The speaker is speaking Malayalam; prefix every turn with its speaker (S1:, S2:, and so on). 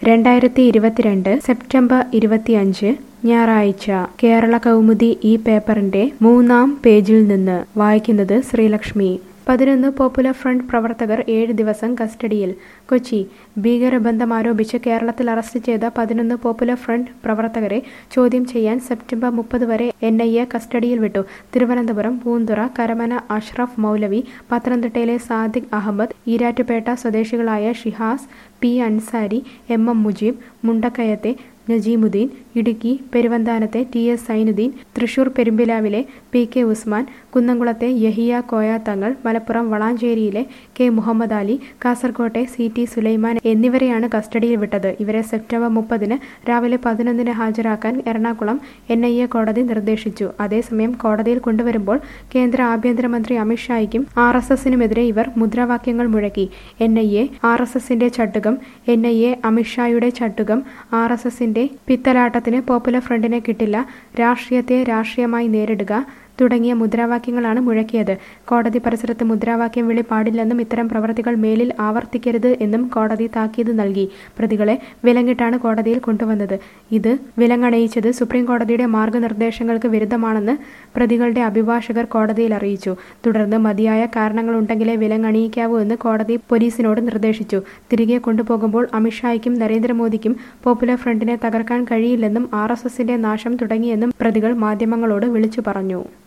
S1: രണ്ടായിരത്തി ഇരുപത്തിരണ്ട് സെപ്റ്റംബർ ഇരുപത്തിയഞ്ച് ഞായറാഴ്ച കേരള കൗമുദി ഈ പേപ്പറിന്റെ മൂന്നാം പേജിൽ നിന്ന് വായിക്കുന്നത് ശ്രീലക്ഷ്മി പതിനൊന്ന് പോപ്പുലർ ഫ്രണ്ട് പ്രവർത്തകർ ഏഴ് ദിവസം കസ്റ്റഡിയിൽ കൊച്ചി ഭീകരബന്ധം ആരോപിച്ച് കേരളത്തിൽ അറസ്റ്റ് ചെയ്ത പതിനൊന്ന് പോപ്പുലർ ഫ്രണ്ട് പ്രവർത്തകരെ ചോദ്യം ചെയ്യാൻ സെപ്റ്റംബർ മുപ്പത് വരെ എൻ ഐ എ കസ്റ്റഡിയിൽ വിട്ടു തിരുവനന്തപുരം പൂന്തുറ കരമന അഷ്റഫ് മൗലവി പത്തനംതിട്ടയിലെ സാദിഖ് അഹമ്മദ് ഈരാറ്റുപേട്ട സ്വദേശികളായ Shihas P Ansari M M Mujeeb മുണ്ടക്കയത്തെ നജീമുദ്ദീൻ ഇടുക്കി പെരുവന്താനത്തെ ടി എസ് സൈനുദ്ദീൻ തൃശൂർ പെരുമ്പിലാവിലെ പി കെ ഉസ്മാൻ കുന്നംകുളത്തെ യഹിയ കോയാത്തങ്ങൾ മലപ്പുറം വളാഞ്ചേരിയിലെ കെ മുഹമ്മദ് അലി കാസർകോട്ടെ സി ടി സുലൈമാൻ എന്നിവരെയാണ് കസ്റ്റഡിയിൽ വിട്ടത് ഇവരെ സെപ്റ്റംബർ മുപ്പതിന് രാവിലെ പതിനൊന്നിന് ഹാജരാക്കാൻ എറണാകുളം എൻ ഐ എ കോടതി നിർദ്ദേശിച്ചു അതേസമയം കോടതിയിൽ കൊണ്ടുവരുമ്പോൾ കേന്ദ്ര ആഭ്യന്തരമന്ത്രി അമിത്ഷായ്ക്കും ആർ എസ് എസിനുമെതിരെ ഇവർ മുദ്രാവാക്യങ്ങൾ മുഴക്കി N I A R S എസിന്റെ ചട്ടുകം എൻ ഐ എ അമിത്ഷായുടെ ചട്ടുകം ആർ എസ് എസിന്റെ പിത്തലാട്ടത്തിന് പോപ്പുലർ ഫ്രണ്ടിനെ കിട്ടില്ല രാഷ്ട്രീയത്തെ രാഷ്ട്രീയമായി നേരിടുക തുടങ്ങിയ മുദ്രാവാക്യങ്ങളാണ് മുഴക്കിയത് കോടതി പരിസരത്ത് മുദ്രാവാക്യം വിളി പാടില്ലെന്നും ഇത്തരം പ്രവർത്തികൾ മേലിൽ ആവർത്തിക്കരുത് എന്നും കോടതി താക്കീത് നൽകി പ്രതികളെ വിലങ്ങിട്ടാണ് കോടതിയിൽ കൊണ്ടുവന്നത് ഇത് വിലങ്ങണയിച്ചത് സുപ്രീം കോടതിയുടെ മാർഗനിർദ്ദേശങ്ങൾക്ക് വിരുദ്ധമാണെന്ന് പ്രതികളുടെ അഭിഭാഷകർ കോടതിയിൽ അറിയിച്ചു തുടർന്ന് മതിയായ കാരണങ്ങളുണ്ടെങ്കിലേ വിലങ്ങണിയിക്കാവൂ എന്ന് കോടതി പോലീസിനോട് നിർദ്ദേശിച്ചു തിരികെ കൊണ്ടുപോകുമ്പോൾ അമിത്ഷായ്ക്കും നരേന്ദ്രമോദിക്കും പോപ്പുലർ ഫ്രണ്ടിനെ തകർക്കാൻ കഴിയില്ലെന്നും ആർ എസ് എസിന്റെ നാശം തുടങ്ങിയെന്നും പ്രതികൾ മാധ്യമങ്ങളോട് വിളിച്ചു പറഞ്ഞു